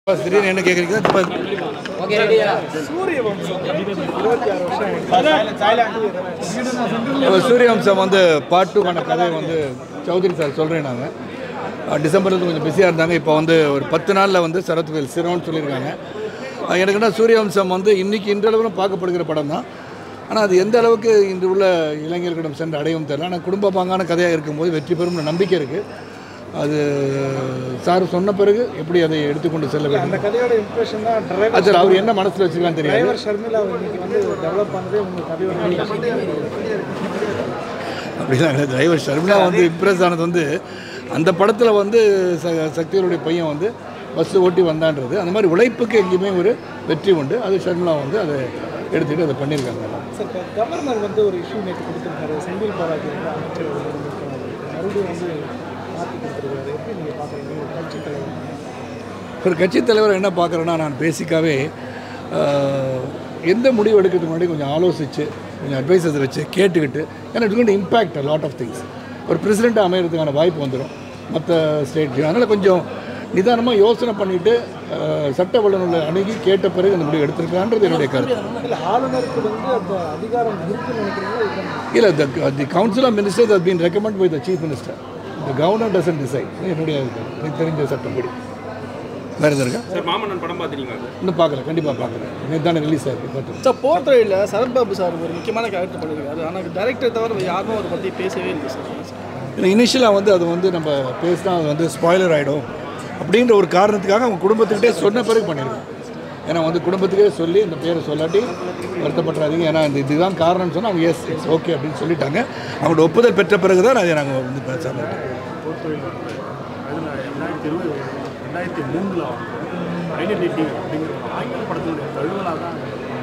Bus திடீர்னு என்ன கேட்குறீங்க இப்போ இப்போ சூரியவம்சம் வந்து பார்ட் டூக்கான கதையை வந்து சௌத்ரி சார் சொல்கிறேன் நாங்கள் டிசம்பரில் கொஞ்சம் பிஸியாக இருந்தாங்க இப்போ வந்து ஒரு பத்து நாளில் வந்து சரத்வேல் சிரோன்னு சொல்லியிருக்காங்க அஹ் எனக்கு என்ன சூரியவம்சம் வந்து இன்றைக்கி இன்றளவிலும் பார்க்கப்படுகிற படம் தான் ஆனால் அது எந்த அளவுக்கு இன்று உள்ள இளைஞர்களிடம் சென்று அடையும் தெரியல ஆனால் குடும்ப பாங்கான கதையாக இருக்கும்போது வெற்றி பெறும் நம்பிக்கை இருக்குது அது சார் சொன்ன பிறகு எப்படி அதை எடுத்துக்கொண்டு செல்ல வேண்டும் அந்த கதையோட இம்ப்ரெஷன் தான் டிரைவர் அது அவர் என்ன மனசில் வச்சுருக்கான்னு தெரியாது டிரைவர் ஷர்மிளா இன்னைக்கு வந்து டெவலப் பண்ணதே உங்க கதையோட அப்படிதான் இல்லை டிரைவர் ஷர்மிளா வந்து இம்ப்ரெஸ் ஆனது வந்து அந்த படத்தில் வந்து ச சக்திகளுடைய பையன் வந்து பஸ் ஓட்டி வந்தான்றது அந்த மாதிரி உழைப்புக்கு எங்கேயுமே ஒரு வெற்றி உண்டு அது ஷர்மிளா வந்து அதை எடுத்துக்கிட்டு அதை பண்ணியிருக்காங்க சார் இப்ப கவர்னர் வந்து ஒரு இஷ்யூ நேற்று கொடுத்துருக்காரு செந்தில் பாலாஜி வந்து அமைச்சர் வந்து மறுபடியும் வந்து மாற்றி கொடுத்துருக்காரு எப்படி நீங்கள் பார்க்குறீங்க ஒரு கட்சி தலைவர் ஒரு கட்சித் தலைவர் என்ன பார்க்குறேன்னா நான் பேசிக்காகவே எந்த முடிவு எடுக்கிறதுக்கு முன்னாடி கொஞ்சம் ஆலோசித்து கொஞ்சம் அட்வைசஸ் வச்சு கேட்டுக்கிட்டு ஏன்னா it's going impact lot of things ஒரு பிரசிடெண்ட்டாக அமைகிறதுக்கான வாய்ப்பு வந்துடும் மற்ற ஸ்டேட் அதனால் கொஞ்சம் நிதானமாக யோசனை பண்ணிவிட்டு சட்ட வல்லுநர்களை அணுகி கேட்ட பிறகு அந்த முடிவு எடுத்திருக்கான்றது என்னுடைய கருத்து இல்லை ஆளுநருக்கு வந்து அந்த அதிகாரம் இருக்குன்னு நினைக்கிறீங்களா இல்லை இல்லை the the council of ministers has been recommended by the chief minister the governor doesn't decide என்னுடைய இது. எனக்கு தெரிஞ்ச சட்டப்படி வேறு எதுவும் இருக்கா சார் மாமன்னன் படம் பார்த்துட்டீங்களா சார் இன்னும் பார்க்கல கண்டிப்பாக பார்க்குறேன் நேற்று தானே ரிலீஸ் ஆயிருக்கு பார்த்து சார் போர்த்துறையில் சரத்பாபு சார் ஒரு முக்கியமான கேரக்டர் பண்ணியிருக்காரு ஆனால் டைரக்டர் தவிர வேறு யாரும் அவரை பற்றி பேசவே இல்லை சார் இனிஷியலாக வந்து அது வந்து நம்ம பேசினா அது வந்து ஸ்பாய்லர் ஆகிடும் அப்படின்ற ஒரு காரணத்துக்காக அவங்க குடும்பத்துக்கிட்டே சொன்ன பிறகு பண்ணியிருக்கோம் ஏன்னா வந்து குடும்பத்துக்கே சொல்லி இந்த பேரை சொல்லாட்டி வருத்தப்பட்டுறாதீங்க ஏன்னா இந்த இதுதான் காரணம்னு சொன்னால் அவங்க எஸ் இட்ஸ் ஓகே அப்படின்னு சொல்லிட்டாங்க அவங்களோட ஒப்புதல் பெற்ற பிறகு தான் அதை நாங்கள் வந்து பேசாமல் இருக்கோம் அதில் ரெண்டாயிரத்தி இருபது ரெண்டாயிரத்தி மூணில் ஐடென்டிட்டி அப்படிங்கிற ஒரு ஆங்கில படத்தினுடைய தழுவலாக தான்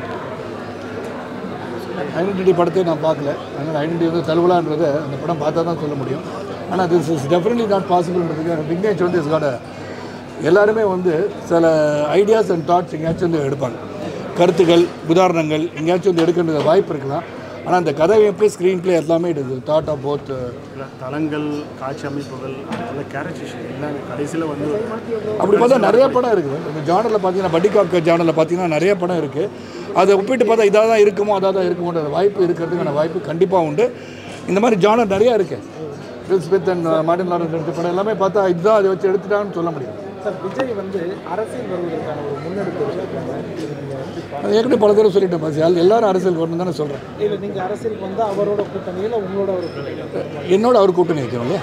ஐடென்டிட்டி படத்தை நான் பார்க்கல அதனால் ஐடென்டிட்டி வந்து தழுவலான்றதை அந்த படம் பார்த்தா தான் சொல்ல முடியும் ஆனால் திஸ் இஸ் டெஃபினெட்லி நாட் பாசிபிள்ன்றதுக்கு விக்னேஷ் வந்து இஸ் காட் எல்லாருமே வந்து சில ஐடியாஸ் அண்ட் தாட்ஸ் எங்கேயாச்சும் வந்து எடுப்பாங்க கருத்துக்கள் உதாரணங்கள் எங்கேயாச்சும் வந்து எடுக்கின்ற வாய்ப்பு இருக்கலாம் ஆனால் அந்த கதை அமைப்பு ஸ்க்ரீன் ப்ளே எல்லாமே it is thought of both தளங்கள் காட்சி அமைப்புகள் அந்த கேரக்டரேஷன் எல்லாமே கடைசியில் வந்து அப்படி பார்த்தா நிறைய படம் இருக்குது இந்த ஜானரில் பார்த்தீங்கன்னா படிகாக்க ஜானரில் பார்த்தீங்கன்னா நிறைய படம் இருக்குது அதை ஒப்பிட்டு பார்த்தா இதாக தான் இருக்குமோ அதாக தான் இருக்குமோன்ற வாய்ப்பு இருக்கிறதுக்கான வாய்ப்பு கண்டிப்பாக உண்டு இந்த மாதிரி ஜானர் நிறையா இருக்குது Will Smith and Martin Lawrence எடுத்த படம் எல்லாமே பார்த்தா இதுதான் அதை வச்சு எடுத்துட்டான்னு சொல்ல முடியும் சார் விஜய் வந்து அரசியல் வருவதற்கான ஒரு முன்னெடுப்பு வச்சிருக்காங்க இது நீங்க வந்து பா- அது ஏற்கனவே பல தடவை சொல்லிட்டேன் பாஸ் எல்லாரும் அரசியல் வரணும் தானே சொல்கிறேன் இல்ல நீங்க அரசியலுக்கு வந்து அவரோட கூட்டணி இல்ல உங்களோட ஒரு கூட்டணி என்னோட அவர் கூட்டணி வைக்கணும் இல்லையா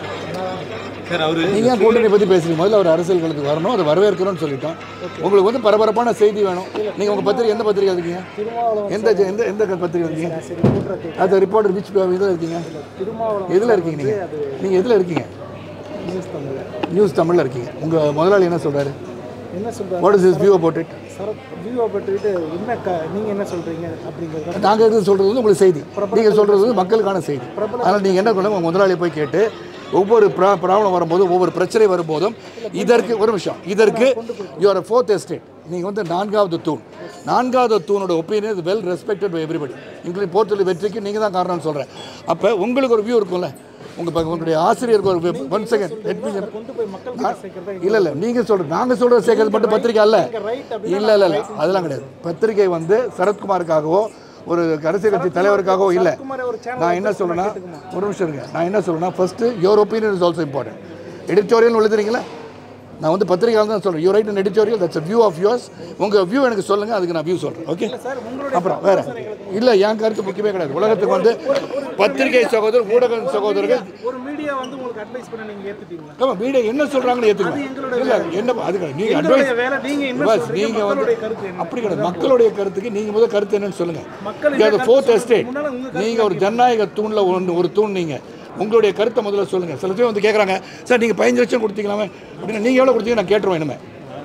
சார் அவரு நீங்கள் ஏன் கூட்டணி பற்றி பேசுறீங்க முதல்ல அவர் அரசியல் களத்துக்கு வரணும் அதை வரவேற்கிறோம்னு சொல்லிட்டோம் உங்களுக்கு வந்து பரபரப்பான செய்தி வேணும் நீங்கள் உங்கள் பத்திரிக்கை எந்த பத்திரிக்கை இருக்கீங்க திருமாவளவன் எந்த எந்த எந்த பத்திரிக்கை இருக்கீங்க சரி கூட்டத்தை அது ரிப்போர்ட்டர் விச் இதில் இருக்கீங்க திருமாவளவன் எதில் இருக்கீங்க நீங்கள் நீங்கள் எதில் இருக்கீங்க நியூஸ் தமிழ்ல நியூஸ் தமிழில் இருக்கீங்க உங்கள் முதலாளி என்ன சொல்கிறாரு என்ன சொல்றாரு what is is view about it Sarath வியூவை பட்டுக்கிட்டு என்ன க நீங்க என்ன சொல்றீங்க அப்படிங்கிறது நாங்கள் எது சொல்கிறது வந்து உங்களுக்கு செய்தி நீங்கள் சொல்கிறது வந்து மக்களுக்கான செய்தி அதனால் நீங்கள் என்ன பண்ணணும் உங்கள் முதலாளியை போய் கேட்டு ஒவ்வொரு ப்ரா ப்ராப்ளம் வரும்போதும் ஒவ்வொரு பிரச்சனை வரும்போதும் இதற்கு ஒரு விஷயம் இதற்கு யுவர் ஃபோர்த் எஸ்டேட் நீங்கள் வந்து நான்காவது தூண் நான்காவது தூணோட opinion is well respected by everybody including portal வெற்றிக்கு நீங்கள் தான் காரணம்னு சொல்கிறேன் அப்போ உங்களுக்கு ஒரு வியூ இருக்கும்ல உங்கள் உங்களுடைய ஆசிரியருக்கு ஒரு ஒன் செகண்ட் லெட் மீ கொண்டு போய் மக்கள் கிட்ட சேர்க்கறதா இல்லை இல்லை நீங்கள் சொல்கிறது நாங்கள் சொல்கிறது சேர்க்கறது மட்டும் பத்திரிக்கை அல்ல ரைட் இல்லை இல்லை இல்லை அதெல்லாம் கிடையாது பத்திரிகை வந்து சரத்குமாருக்காகவோ ஒரு அரசியல் கட்சி தலைவருக்காகவோ இல்லை சரத்குமாரை ஒரு சேனல் நான் என்ன சொல்றேன்னா ஒரு நிமிஷம் இருங்க நான் என்ன சொல்றேன்னா first your opinion is also important editorial எழுதுறீங்களா நான் வந்து பத்திரிகையால் தான் சொல்கிறேன் you write an editorial that's view of yours உங்கள் வியூ எனக்கு சொல்லுங்கள் அதுக்கு நான் வியூ சொல்கிறேன் ஓகே அப்புறம் வேற இல்லை என் கருத்து முக்கியமே கிடையாது உலகத்துக்கு வந்து பத்திரிகை சகோதரர் ஊடக சகோதரர்கள் ஒரு மீடியா வந்து உங்களுக்கு அட்வைஸ் பண்ண நீங்க ஏத்துட்டீங்களா ஆமாம் வீடியோ என்ன சொல்கிறாங்கன்னு ஏற்றுக்கணும் இல்லை என்ன அது கிடையாது நீங்கள் எங்களுடைய அட்வைஸ் வேலை நீங்க பஸ் இன்வெஸ்ட் நீங்க வந்து மக்களுடைய கருத்து என்ன அப்படி கிடையாது மக்களுடைய கருத்துக்கு நீங்க முதல் கருத்து என்னன்னு சொல்லுங்க மக்கள் இது என்ன ஃபோர்த் கருத்து எஸ்டேட் முன்னால உங்க கருத்து நீங்க ஒரு ஜனநாயக தூண்ல ஒன்று ஒரு தூண் நீங்க உங்களுடைய கருத்தை முதல்ல சொல்லுங்க சில பேர் வந்து கேட்குறாங்க சார் நீங்க பதினஞ்சு லட்சம் கொடுத்தீங்களாமே அப்படின்னு நீங்க எவ்வளவு கொடுத்தீங்க நான் கேட்டுருவேன் இனிமே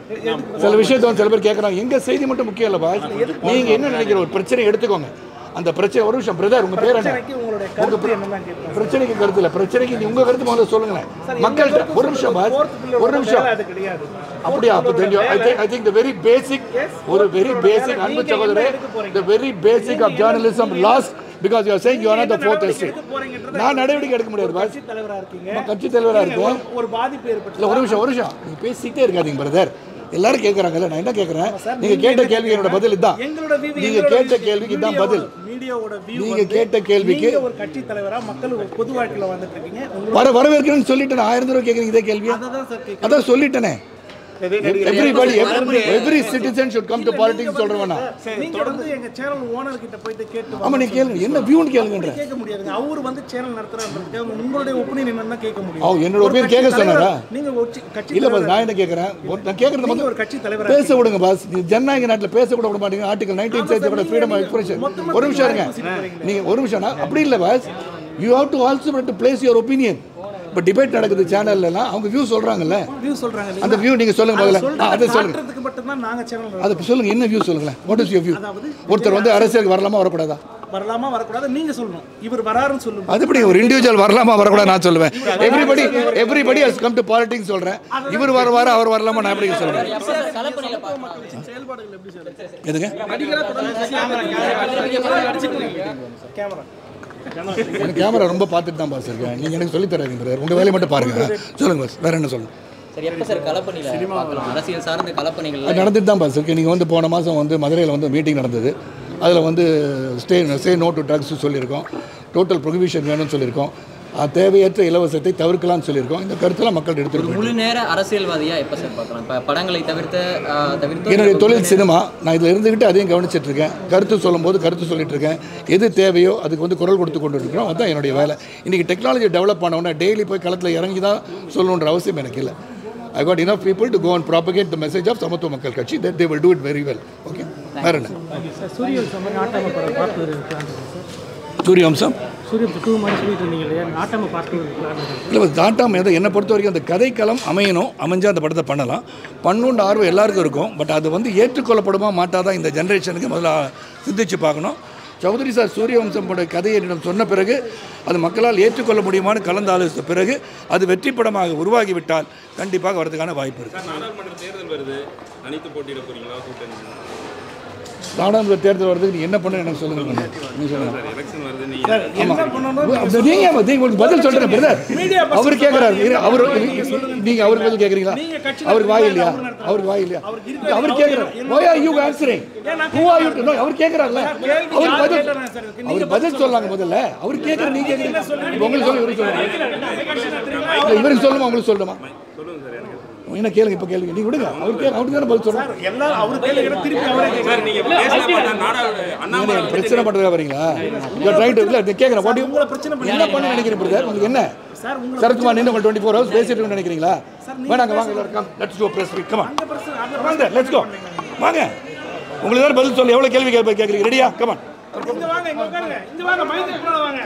சில விஷயத்தை வந்து சில பேர் கேட்குறாங்க எங்க செய்தி மட்டும் முக்கியம் இல்லை பாஸ் நீங்க என்ன நினைக்கிற ஒரு பிரச்சனையை எடுத்துக்கோங்க அந்த பிரச்சனை ஒரு விஷயம் பிரதர் உங்க பேர் என்ன பிரச்சனைக்கு உங்களுடைய கருத்து என்னதான் கேட்பேன் பிரச்சனைக்கு கருத்து இல்லை பிரச்சனைக்கு நீ உங்க கருத்து முதல்ல சொல்லுங்களேன் மக்கள்கிட்ட ஒரு நிமிஷம் பாஸ் ஒரு நிமிஷம் அது கிடையாது அப்படியா அப்போ தெரியும் I think I think the very basic ஒரு வெரி பேசிக் அன்பு சகோதரர் the very basic of journalism lost because you are saying you are not the fourth estate போறீங்கன்றது நான் நடவடிக்கை எடுக்க முடியாது பாஸ் தலைவரா இருக்கீங்க நான் கட்சி தலைவராக இருக்கேன் ஒரு பாதிப்பு ஏற்பட்டு இல்லை ஒரு நிமிஷம் ஒரு நிமிஷம் நீ பேசிக்கிட்டே இருக்காதீங்க பிரதர் எல்லாரும் கேட்குறாங்கல்ல நான் என்ன கேட்குறேன் நீங்கள் கேட்ட கேள்வி என்னோட பதில் இதுதான் எங்களோட view, நீங்க எங்களோட கேட்ட view, கேள்விக்கு இதான் மீடியாவோட- பதில் மீடியாவோட view நீங்க வந்து, கேட்ட கேள்விக்கு- நீங்க ஒரு கட்சி தலைவரா மக்கள் ஒரு பொது வாழ்க்கையில வந்துட்டு இருக்கீங்க உங்களோட வர வரவேற்கிறேன்னு சொல்லிட்டேன் ஆயிரம் தடவை கேட்குறீங்க இதே கேள்வி அதை தான் சார் கேட்க அதான் சொல்லிட்டேனே everybody every citizen should come to politics சொல்றேன் நான் நீங்க வந்து எங்க சேனல் ஓனர் கிட்ட போயிட்டு கேட்டு ஆமா நீ கேளுங்க என்ன வியூன்னு கேளுங்கன்ற கேட்க முடியாதுங்க அவர் வந்து சேனல் நடத்துறாரு உங்களுடைய ஒப்பீனியன் என்னன்னா கேட்க முடியும் அவ என்னோட ஒரு opinion கட்சி கேட்க தலைவர், சொன்னாரா? நீங்க ஒரு சி- கட்சி இல்ல பாஸ் தலைவர், நான் என்ன கேட்குறேன் நான் கேட்குறது நீங்க வந்து ஒரு கட்சி தலைவரா பேச விடுங்க பாஸ் நீ ஜனநாயக நாட்டில் பேச கூட விட மாட்டீங்க ஆர்டிகல் நைன்டீன் சேர்த்து கூட ஃப்ரீடம் ஆஃப் எக்ஸ்பிரஷன் ஒரு நிமிஷம் இருங்க நீங்க ஒரு நிமிஷம் அப்படி இல்லை boss you have to also to place your opinion இப்போ டிபேட் நடக்குது சேனல்லாம் அவங்க வியூ சொல்றாங்கல்ல வியூ சொல்றாங்க இல்லையா? அந்த வியூ நீங்க சொல்லுங்க முதல்ல ஆ, அதை சொல்லுங்க காட்டுறதுக்கு மட்டும்தான் நாங்க சேனல் அது சொல்லுங்க என்ன வியூ சொல்லுங்களேன் வாட் இஸ் யுவர் வியூ ஒருத்தர் வந்து அரசியலுக்கு வரலாமா வரக்கூடாதா வரலாமா வரக்கூடாது நீங்க சொல்லணும் இவர் வராருன்னு சொல்லுங்க அது எப்படி ஒரு இண்டிவிஜுவல் வரலாமா வரக்கூடாது நான் சொல்லுவேன் everybody everybody has come to politics சொல்றேன் இவர் வர வர அவர் வரலாமா நான் எப்படி சொல்றேன் செயல்பாடுகள் எப்படி சார் எதுங்க நடிகரா தொடர்ந்து கேமரா எனக்கு கேமரா ரொம்ப பார்த்துட்டு தான் பாஸ் இருக்கேன் நீங்கள் எனக்கு சொல்லித் தராதீங்க பிரதர் உங்கள் வேலையை மட்டும் பாருங்க சொல்லுங்க பாஸ் வேற என்ன சொல்லுங்க சரி எப்போ சார் கலப்பணியில் பார்க்கலாம் அரசியல் சார்ந்த கலப்பணிகள் அது நடந்துட்டு தான் பாஸ் இருக்கு நீங்கள் வந்து போன மாதம் வந்து மதுரையில் வந்து மீட்டிங் நடந்தது அதில் வந்து stay say no to drugs சொல்லியிருக்கோம் டோட்டல் ப்ரொஹிபிஷன் வேணும்னு சொல்லியிருக்கோம் அது தேவையற்ற இலவசத்தை தவிர்க்கலாம்னு சொல்லியிருக்கோம் இந்த கருத்தெல்லாம் மக்கள் எடுத்துருக்கோம் முழு நேர அரசியல்வாதியா எப்போ சார் பார்க்கலாம் இப்போ படங்களை தவிர்த்த ஆஹ், தவிர்த்து என்னுடைய தொழில் சினிமா நான் இதில் இருந்துக்கிட்டு அதையும் கவனிச்சிட்டு இருக்கேன் கருத்து சொல்லும்போது கருத்து சொல்லிட்டு இருக்கேன் எது தேவையோ அதுக்கு வந்து குரல் கொடுத்து கொண்டு இருக்கிறோம் அதுதான் என்னுடைய வேலை இன்றைக்கி டெக்னாலஜி டெவலப் ஆனவுடனே டெய்லி போய் களத்தில் இறங்கி தான் சொல்லணுன்ற அவசியம் எனக்கு இல்லை I got enough people to go and propagate the message of சமத்துவ மக்கள் கட்சி that they will do it very well okay வேற என்ன சூரியன் சொன்ன நாட்டாம படம் பார்த்து இருக்கலாம் சார் சூரியவம்சம் சூரியன் டூ மாதிரி சொல்லிட்டு இருந்தீங்க இல்லையா நாட்டாம பார்த்து இருக்கலாம் இல்லை தாட்டாம எதை என்னை பொறுத்த வரைக்கும் அந்த கதைக்களம் அமையணும் அமைஞ்சா அந்த படத்தை பண்ணலாம் பண்ணுன்ற ஆர்வம் எல்லாருக்கும் இருக்கும் பட் அது வந்து ஏற்றுக்கொள்ளப்படுமா மாட்டாதான் இந்த ஜென்ரேஷனுக்கு முதல்ல சிந்திச்சு பார்க்கணும் சௌதரி சார் சூரியவம்சம் பட கதையை என்னிடம் சொன்ன பிறகு அது மக்களால் ஏற்றுக்கொள்ள முடியுமான்னு கலந்து ஆலோசித்த பிறகு அது வெற்றி படமாக உருவாகிவிட்டால் கண்டிப்பாக வரதுக்கான வாய்ப்பு இருக்குது சார் நாடாளுமன்ற தேர்தல் வருது அனைத்து போட்டியிட போறீங்களா கூட்டணி நாடாளுமன்ற தேர்தல் வரதுக்கு நீ என்ன பண்ண எனக்கு சொல்லுங்க நீ சொல்லுங்க சார் எலெக்ஷன் வருது நீங்க என்ன பண்ணணும் அப்ப நீங்க நீங்க உங்களுக்கு பதில் சொல்றேன் பிரதர் அவர் கேட்கறாரு இரு, அவர் நீங்க அவருக்கு பதில் கேக்குறீங்களா நீங்க கட்சி அவருக்கு வாய் இல்லையா அவர் நடத்துறாரு. அவருக்கு வாய் இல்லையா அவருக்கு இருக்கு. அவர் அவர் கேக்குறாரு என்ன- why are you answering who are you to know அவர் கேக்குறாருல கேள்வி அவர் யார் பதில் கேட்டாரா சார்? நீங்க அவர் பதில் சொல்லாங்க முதல்ல அவர் கேக்குற நீங்க கேக்குறீங்க இப்ப உங்களுக்கு சொல்லு இவருக்கு சொல்லுங்க இல்ல, இவருக்கு சொல்லுமா உங்களுக்கு சொல்லுமா சொல்லுங்க சார் எனக்கு என்ன கேளுங்க இப்ப கேளுங்க நீங்க விடுங்க அவர் கேளு அவருக்கு தானே பதில் சொல்றோம் எல்லாரும் அவரு கேள்வி திருப்பி அவரே கேட்கறாரு. சார் நீங்க பேசின பார்த்தா நாடாளு அண்ணாமலை நீங்க பிரச்சனை பண்றதா வரீங்களா இல்ல ரைட் இல்ல கேக்குறேன் what do you- உங்களை பிரச்சனை பண்ணி- என்ன பண்ண நினைக்கிறீங்க பிரதர் உங்களுக்கு என்ன சார் உங்களை சரத்குமார் நின்று டுவெண்ட்டி ஃபோர் ஹவர்ஸ் பேசிட்டு இருக்கணும்னு நினைக்கிறீங்களா வேணாங்க வாங்க எல்லாரும் கம் லெட்ஸ் கோ பிரஸ் வீக் கமான் பிரச்சனை அந்த வாங்க லெட்ஸ் கோ வாங்க உங்களுக்கு தான் பதில் சொல்ல எவ்வளோ கேள்வி கேட்ப கேட்குறீங்க ரெடியா கமான் இங்க வாங்க இங்க உட்காருங்க இங்க வாங்க மைதுக்கு மேல வாங்க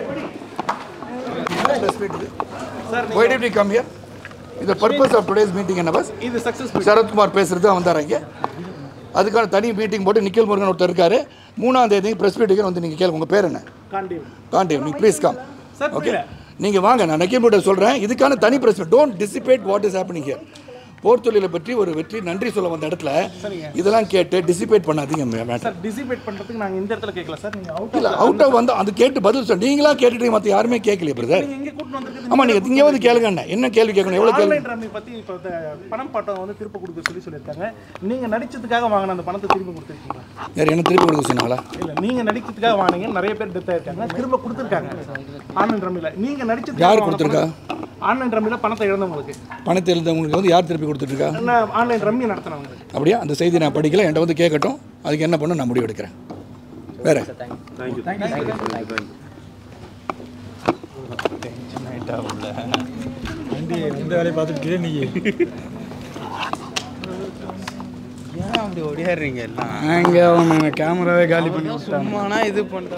why did we come here இந்த பர்பஸ் ஆஃப் டுடேஸ் மீட்டிங் என்ன பஸ் இது சக்சஸ் சரத்குமார் பேசுறது வந்தார் இங்கே அதுக்கான தனி மீட்டிங் போட்டு நிக்கில் முருகன் ஒருத்தர் இருக்காரு மூணாம் தேதி பிரஸ் மீட்டிங் வந்து நீங்கள் கேளுங்க உங்கள் பேர் என்ன காண்டி காண்டேவ் நீ ப்ளீஸ் கம் சார், ஓகே நீங்கள் வாங்க நான் நக்கீல் போட்ட சொல்கிறேன் இதுக்கான தனி press don't dissipate what is happening here போர் தொழிலை பற்றி ஒரு வெற்றி நன்றி சொல்ல வந்த இடத்துல இதெல்லாம் கேட்டு டிசிபேட் பண்ணாதீங்க மேட்டர் சார் டிசிபேட் பண்றதுக்கு நாங்க இந்த இடத்துல கேட்கல சார் நீங்க அவுட் இல்லை அவுட் ஆஃப் வந்து அது கேட்டு பதில் சொல் நீங்களா கேட்டுட்டு மற்ற யாருமே கேட்கலையே பிரதர் நீங்க எங்க கூட்டு வந்திருக்கீங்க ஆமாம் நீங்கள் இங்கே வந்து கேளுங்க அண்ணா. என்ன கேள்வி கேட்கணும் எவ்வளோ கேள்வி ஆன்லைன் ரம்மி பத்தி இப்போ இந்த பணம் பாட்டம் வந்து திருப்ப கொடுக்க சொல்லி சொல்லியிருக்காங்க நீங்க நடிச்சதுக்காக வாங்கின அந்த பணத்தை திருப்பி கொடுத்துருக்கீங்களா யார் என்ன திருப்பி கொடுக்க சொன்னாங்களா இல்ல நீங்க நடிக்கிறதுக்காக வாங்கினீங்க நிறைய பேர் டெத் ஆயிருக்காங்க திரும்ப கொடுத்துருக்காங்க ஆன்லைன் ரம்மில நீங்க நடிச்சதுக்காக யார் வாங்கின கொடுத்திருக்கா? பணம் ஆன்லைன் ரம்மில பணத்தை இழந்தவங்களுக்கு பணத்தை எழுந்தவங்களுக்கு வந்து யார் திருப்பி கொடுத்துட்ருக்கா என்ன ஆன்லைன் ரம்மி நடத்தினவங்களுக்கு அப்படியா அந்த செய்தி நான் படிக்கல என்கிட்ட வந்து கேட்கட்டும் அதுக்கு என்ன பண்ண நான் முடிவு எடுக்கிறேன் வேற இந்த வேலையை பார்த்துட்டு நீ ஏன் அப்படி ஓடியாடுறீங்க எல்லாம் அங்கே அவங்க கேமராவே காலி பண்ணி சும்மானா இது பண்ற